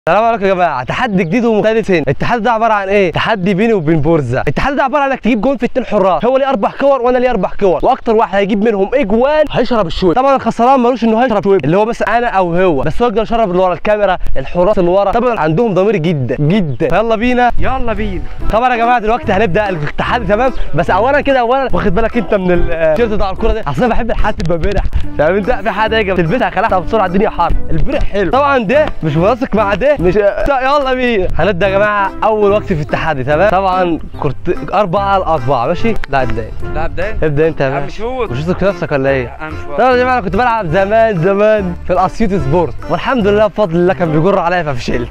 السلام عليكم يا جماعه تحدي جديد ومختلف هنا التحدي ده عباره عن ايه تحدي بيني وبين بورزا التحدي ده عباره عن انك تجيب جون في اتنين حراس هو ليه اربع كور وانا ليه اربع كور واكتر واحد هيجيب منهم اجوان هيشرب الشويب طبعا الخسران ملوش انه هيشرب شويب اللي هو مثلا انا او هو بس هو يقدر يشرب اللي ورا الكاميرا الحراس اللي ورا طبعا عندهم ضمير جدا جدا فيلا بينا يلا بينا طبعا يا جماعه دلوقتي هنبدا التحدي تمام بس اولا كده اولا واخد بالك انت من التيشيرت بتاع الكوره ده اصل انا بحب الحاجات تبقى برح فاهم انت في حاجه يجي تلبسها خلاص بسرعه الدنيا حر البرح حلو طبعا ده مش مناسق مع ده مش يلا بينا هنبدا يا جماعه اول وقت في التحدي تمام طبعا كنت اربعه على اربعه ماشي لا ابدا انت. لا ابدا ابدا انت يا لا، باشا مش هو. مش واثق في نفسك ولا ايه انا مش طبعا واثق يا جماعه انا كنت بلعب زمان زمان في الاسيوط سبورت والحمد لله بفضل الله كان بيجر عليا ففشلت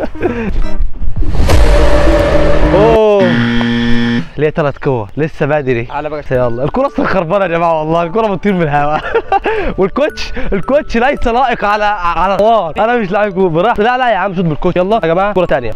اوه ليه ثلاث كور لسه بدري على بقى يلا الكرة اصلا خربانه يا جماعه والله الكرة بتطير من الهواء والكوتش الكوتش ليس لائق على على الحوار انا مش لاعب كورة براحتي لا لا يا عم شوط بالكوتش يلا يا جماعه كرة ثانيه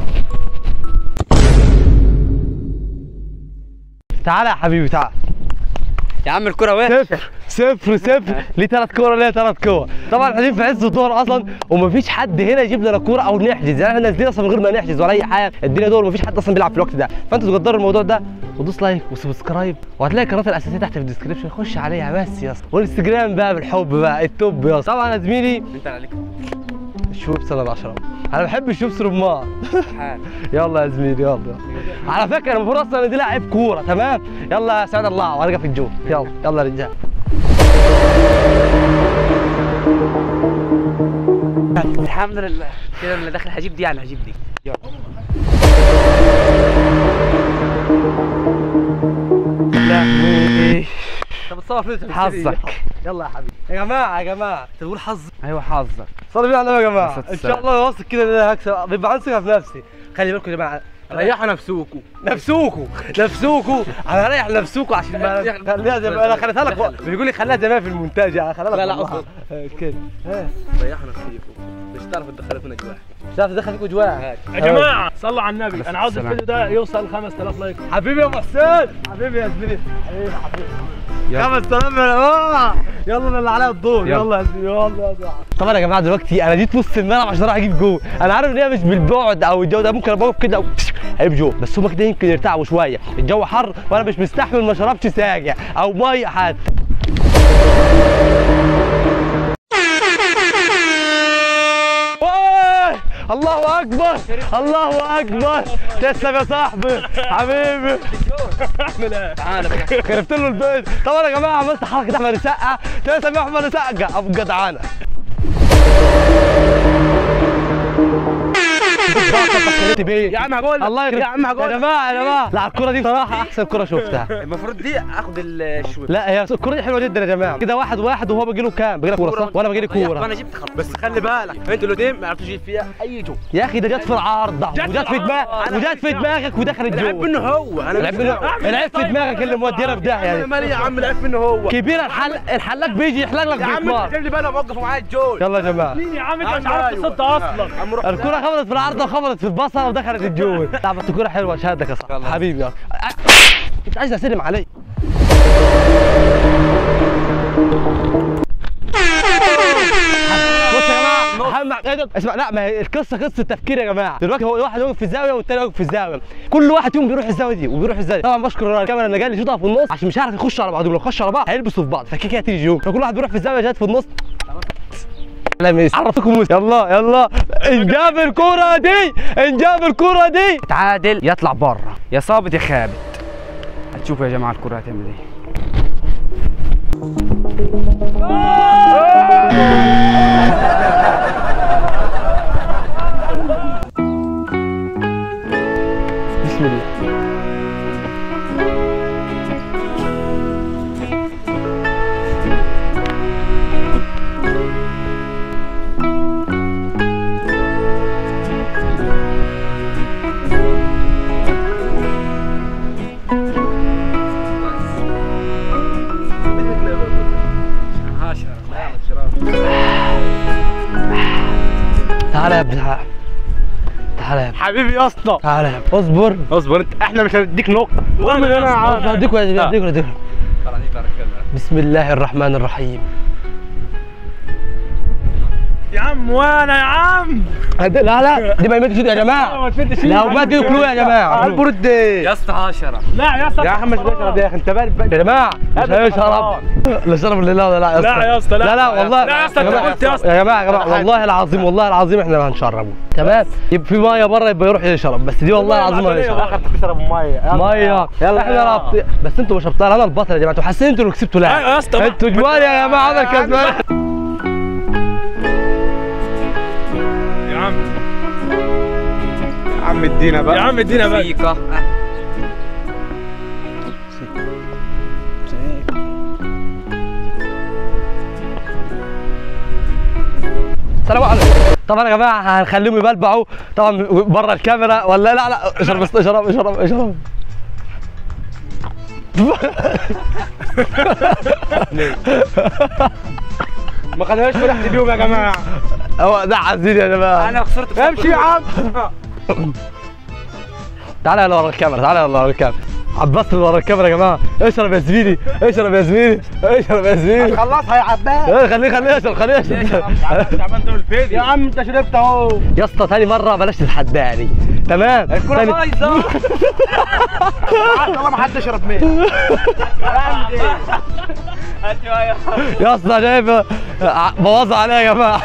تعالى يا حبيبي تعال يا عم الكرة وحشة صفر صفر صفر ليه ثلاث كور ليه ثلاث كور طبعا احنا قاعدين في عز الظهر اصلا ومفيش حد هنا يجيب لنا كوره او نحجز يعني احنا نازلين اصلا من غير ما نحجز ولا اي حاجه الدنيا دور مفيش حد اصلا بيلعب في الوقت ده فانتوا تقدروا الموضوع ده ودوس لايك وسبسكرايب وهتلاقي القناه الاساسيه تحت في الديسكربشن خش عليها بس يا اسطى والانستجرام بقى بالحب بقى التوب يا اسطى طبعا يا زميلي انت اللي عليك الشويب سنه العشرة انا بحب الشويب رمان حال يلا يا زميلي يلا على فكره المفروض اصلا إن دي لاعب كوره تمام يلا يا سعد الله وارجع في الجو يلا يلا يا رجال الحمد لله كده اللي داخل هجيب دي يعني هجيب دي يلا لا طب اتصور فين حظك يلا يا حبيبي يا جماعه يا جماعه تقول حظ ايوه حظك صلي بينا على النبي يا جماعه الصلاة ان والسلام. شاء الله واثق كده ان انا هكسب بيبقى عندي ثقه في نفسي خلي بالكم يا جماعه ريحوا نفسوكوا نفسوكوا نفسوكوا انا هريح نفسوكوا عشان ما خليها زي ما انا خليتها لك بيقول لي خليها زي ما في المونتاج يعني خليها لك لا، لا، والله. أصبر. آه، كده ها ريحوا نفسيكوا مش هتعرفوا تدخلوا فينا جواها مش عارف ادخل فيك جواها يا جماعه صلوا على النبي عليه انا عاوز السلام. الفيديو ده يوصل 5000 لايك حبيبي يا ابو حسين حبيبي يا زميلي حبيبي حبيبي خمس سلام يا جماعه يلا انا اللي عليا الدور يلا. يلا يا زميلي يلا يا زميلي طبعا يا جماعه دلوقتي انا جيت وسط الملعب عشان اروح اجيب جول انا عارف ان هي مش بالبعد او الجو ده ممكن ابقى واقف كده أو- هجيب جول بس هما كده يمكن يرتعبوا شويه الجو حر وانا مش مستحمل ما شربتش ساقع او ميه حتى أوه! الله اكبر الله اكبر تسلم يا صاحبي حبيبي تعالى بقى خربت له البيت طبعا يا جماعه عملت حركه احمد السقا تسلم يا احمد السقا ابو جدعانه يا عم هقول لك. الله يخرب يا عم هقول يا لك. جماعه يا جماعه لا الكره دي بصراحه احسن كره شفتها المفروض دي اخد الشويب لا هي الكره دي حلوه جدا يا جماعه كده واحد واحد وهو باجي له كام باجي له كوره صح وانا باجي لي كوره وانا جبت خلاص بس خلي بالك انتوا الاثنين ما عرفتوش تجيب فيها اي جو يا اخي ده جت في العارضه جت في وجت في دماغك العارضة. وجت في دماغك ودخلت العيب جوه منه هو انا العيب منه العيب في دماغك اللي مودينا في داهيه انا يعني مالي يا عم العيب منه هو كبير الحل الحلاق بيجي يحلق لك يا عم انت بيتمار جايب لي بالك موقف معايا الجول يلا يا جماعه مين يا عم انت مش عم عارف أيوة. تصد اصلا عم روح الكرة خبطت في العارضة وخبطت في البصرة ودخلت الجول لعبت كرة حلوة شهادك يا صاحبي يلا. حبيبي يا انت عايز اسلم علي بص يا جماعه اهم ايه ده؟ اسمع لا ما هي القصه قصه تفكير يا جماعه دلوقتي هو واحد واقف في الزاويه والتاني واقف في الزاويه كل واحد فيهم بيروح الزاويه دي وبيروح الزاويه دي. طبعا بشكر الكاميرا اللي جاي لي شوطها في النص عشان مش عارف يخشوا على بعضهم لو خشوا على بعض هيلبسوا في بعض فكده كده هتيجي جون فكل واحد بيروح في الزاويه جت في النص لا ميسي عرفتكم ميسي يلا يلا ان جاب الكرة دي ان جاب الكرة دي تعادل يطلع بره يا صابت يا خابت هتشوفوا يا جماعه الكره هتعمل ايه بسم الله تعالى يا ابني تعالى تعالى يا ابني حبيبي يا اسطى تعالى يا ابني اصبر اصبر انت احنا مش هنديك نقطه قول من انا عارف هديكوا هديكوا هديكوا بسم الله الرحمن الرحيم يا عم وانا يا عم هد- لا لا دي ما يمدش ايده يا جماعه ما تفدش لو ما ايده كلوه يا جماعه البرد يا اسطى 10 لا يا اسطى يا عم مش بشرب يا اخي انت بارد يا جماعه مش هذا هيشرب لا شرب لله ولا لا يا اسطى لا يا اسطى، لا. لا لا والله لا يا اسطى، انت جماعة- قلت يا اسطى. يا جماعه يا جماعه والله العظيم والله العظيم احنا ما هنشربه تمام يبقى في ميه بره يبقى يروح يشرب بس دي والله العظيم ما يشرب تشرب ميه ميه يلا احنا ربط بس انتوا مش ابطال انا البطل يا جماعه انتوا حاسين انتوا اللي كسبتوا لاعب ايوه يا اسطى. انتوا جوال يا جماعه انا كسبان يا عم يا عم ادينا بقى يا عم ادينا بقى فيكا السلام عليكم طبعا يا جماعه هنخليهم يبلبعوا طبعا بره الكاميرا ولا لا لا اشرب بس اشرب اشرب اشرب ما خدناش فرحت بيهم يا جماعه هو ده عزيز يا جماعه انا خسرت امشي يا عم تعالى يلا ورا الكاميرا تعالى يلا ورا الكاميرا عباس اللي ورا الكاميرا يا جماعه اشرب يا زميلي اشرب يا زميلي اشرب يا زميلي خلصها يا عباس إيه، خليه خليه يشرب خليه يشرب تعبان تقول فين يا عم انت شربت اهو يا اسطى تاني مره بلاش تتحداني تمام الكرة تاني- بايظه والله ما حد شرب منها يا اسطى شايف ع- بوظ عليها يا جماعه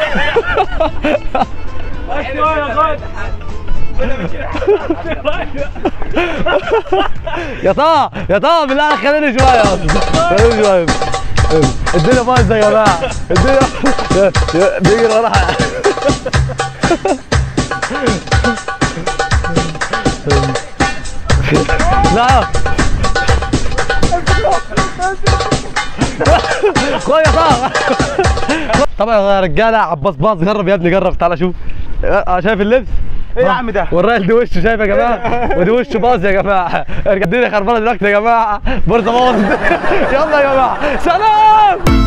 يا طه يا طه بالله عليك خليني شويه يا اسطى خليني شويه الدنيا بايظه يا جماعه الدنيا يا- يا- بيجري وراها لا خد يا طه طبعا يا رجاله عباس باظ جرب يا ابني جرب تعالى شوف اه شايف اللبس ايه يا عم ده والراجل ده وشه شايف يا جماعه ودي وشه باظ يا جماعه الدنيا خربانه دلوقتي يا جماعه برزه باظ يلا يا جماعه سلام